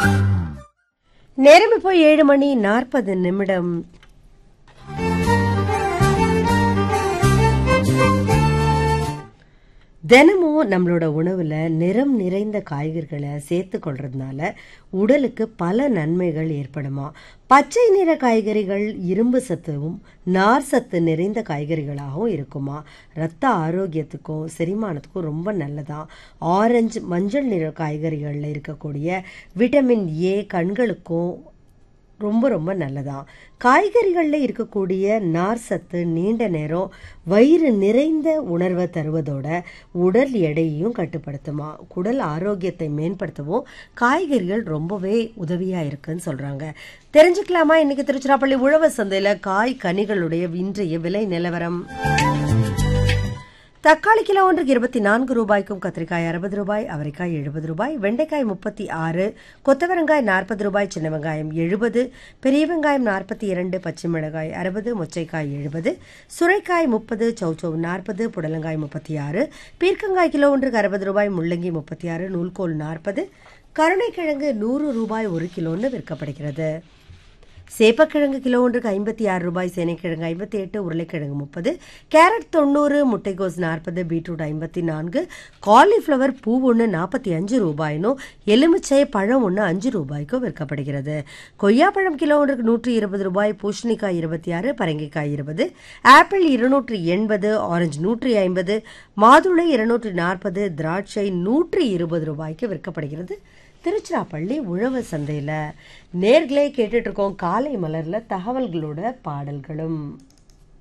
நேரம் இப்போ ஏழு மணி நாற்பது நிமிடம் தினமும் நம்மளோட உணவில் நிறம் நிறைந்த காய்கறிகளை சேர்த்து கொள்றதுனால உடலுக்கு பல நன்மைகள் ஏற்படுமா பச்சை நிற காய்கறிகள் இரும்பு சத்துவும் நார் சத்து நிறைந்த காய்கறிகளாகவும் இருக்குமா ரத்த ஆரோக்கியத்துக்கும் செரிமானத்துக்கும் ரொம்ப நல்லதான் ஆரஞ்சு மஞ்சள் நிற காய்கறிகளில் இருக்கக்கூடிய விட்டமின் ஏ கண்களுக்கும் ரொம்ப ரொம்ப நல்லதான் காய்கறிகளில் இருக்கக்கூடிய நார் சத்து நீண்ட நேரம் வயிறு நிறைந்த உணர்வை தருவதோட உடல் எடையையும் கட்டுப்படுத்துமா குடல் ஆரோக்கியத்தை மேம்படுத்தவும் காய்கறிகள் ரொம்பவே உதவியாக இருக்குன்னு சொல்கிறாங்க தெரிஞ்சுக்கலாமா இன்னைக்கு திருச்சிராப்பள்ளி உழவர் சந்தையில் காய் கனிகளுடைய இன்றைய விலை நிலவரம் தக்காளி கிலோ ஒன்றுக்கு இருபத்தி நான்கு ரூபாய்க்கும் கத்திரிக்காய் அறுபது ரூபாய் அவரைக்காய் எழுபது ரூபாய் வெண்டைக்காய் முப்பத்தி ஆறு கொத்தவரங்காய் நாற்பது ரூபாய் சின்ன வெங்காயம் எழுபது பெரிய வெங்காயம் நாற்பத்தி இரண்டு பச்சை மிளகாய் அறுபது மொச்சைக்காய் எழுபது சுரைக்காய் முப்பது சௌச்சௌ நாற்பது புடலங்காய் முப்பத்தி ஆறு பீர்க்கங்காய் கிலோ ஒன்றுக்கு அறுபது ரூபாய் முள்ளங்கி முப்பத்தி ஆறு நூல்கோல் நாற்பது கருணைக்கிழங்கு நூறு ரூபாய் ஒரு கிலோன்னு விற்கப்படுகிறது சேப்பக்கிழங்கு கிலோ ஒன்றுக்கு ஐம்பத்தி ஆறு ரூபாய் சேனைக்கிழங்கு ஐம்பத்தி எட்டு உருளைக்கிழங்கு முப்பது கேரட் தொண்ணூறு முட்டைகோஸ் நாற்பது பீட்ரூட் ஐம்பத்தி நான்கு காலிஃப்ளவர் பூ ஒன்று நாற்பத்தி அஞ்சு ரூபாயினும் எலுமிச்சை பழம் ஒன்று அஞ்சு ரூபாய்க்கும் விற்கப்படுகிறது கொய்யாப்பழம் கிலோ ஒன்றுக்கு நூற்றி இருபது ரூபாய் பூசணிக்காய் இருபத்தி ஆறு பரங்கிக்காய் இருபது ஆப்பிள் இருநூற்றி எண்பது ஆரஞ்சு நூற்றி ஐம்பது மாதுளை இருநூற்றி நாற்பது திராட்சை நூற்றி இருபது ரூபாய்க்கு விற்கப்படுகிறது திருச்சிராப்பள்ளி உழவர் சந்தையில் நேர்களே கேட்டுட்டு இருக்கோம் காலை மலர்ல தகவல்களோட பாடல்களும்